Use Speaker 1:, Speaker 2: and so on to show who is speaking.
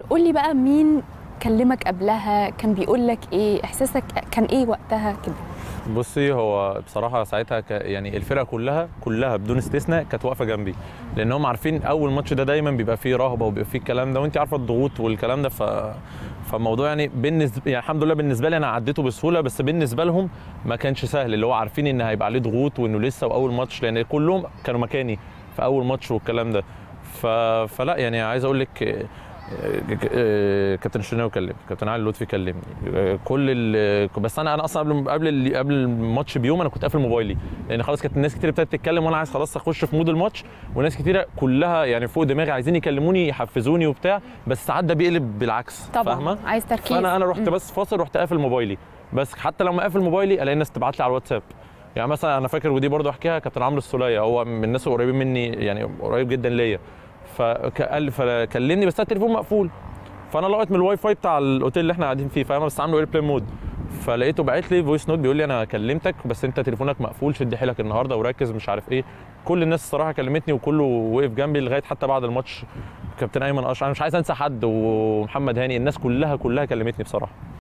Speaker 1: قول لي بقى مين كلمك قبلها كان بيقول لك ايه احساسك كان ايه وقتها كده
Speaker 2: بصي هو بصراحه ساعتها ك... يعني الفرقه كلها كلها بدون استثناء كانت واقفه جنبي لان هم عارفين اول ماتش ده دايما بيبقى فيه رهبه وبيبقى فيه الكلام ده وانت عارفه الضغوط والكلام ده ف فالموضوع يعني بالنسبه يعني الحمد لله بالنسبه لي انا عديته بسهوله بس بالنسبه لهم ما كانش سهل اللي هو عارفين ان هيبقى عليه ضغوط وانه لسه واول ماتش لان كلهم كانوا مكاني في اول ماتش والكلام ده ف... فلا يعني عايز اقول لك كابتن الشناوي كلمني كابتن علي لطفي كلمني كل ال... بس انا انا اصلا قبل قبل ال... قبل الماتش بيوم انا كنت قافل موبايلي لان خلاص كانت الناس كتير ابتدت تتكلم وانا عايز خلاص اخش في مود الماتش وناس كتيره كلها يعني فوق دماغي عايزين يكلموني يحفزوني وبتاع بس ساعات ده بيقلب بالعكس
Speaker 1: طبعا
Speaker 2: فاهمه
Speaker 1: عايز تركيز
Speaker 2: فانا انا رحت
Speaker 1: مم.
Speaker 2: بس فاصل رحت قافل موبايلي بس حتى لما قافل موبايلي الاقي الناس تبعت لي على الواتساب يعني مثلا انا فاكر ودي برضو احكيها كابتن عمرو السوليه هو من الناس القريبين مني يعني قريب جدا ليا فقال فكلمني بس التليفون مقفول فانا لقيت من الواي فاي بتاع الاوتيل اللي احنا قاعدين فيه فاهم بس عامله ايربلين مود فلقيته باعت لي فويس نوت بيقول لي انا كلمتك بس انت تليفونك مقفول شد حيلك النهارده وركز مش عارف ايه كل الناس الصراحه كلمتني وكله وقف جنبي لغايه حتى بعد الماتش كابتن ايمن اشرف انا مش عايز انسى حد ومحمد هاني الناس كلها كلها كلمتني بصراحه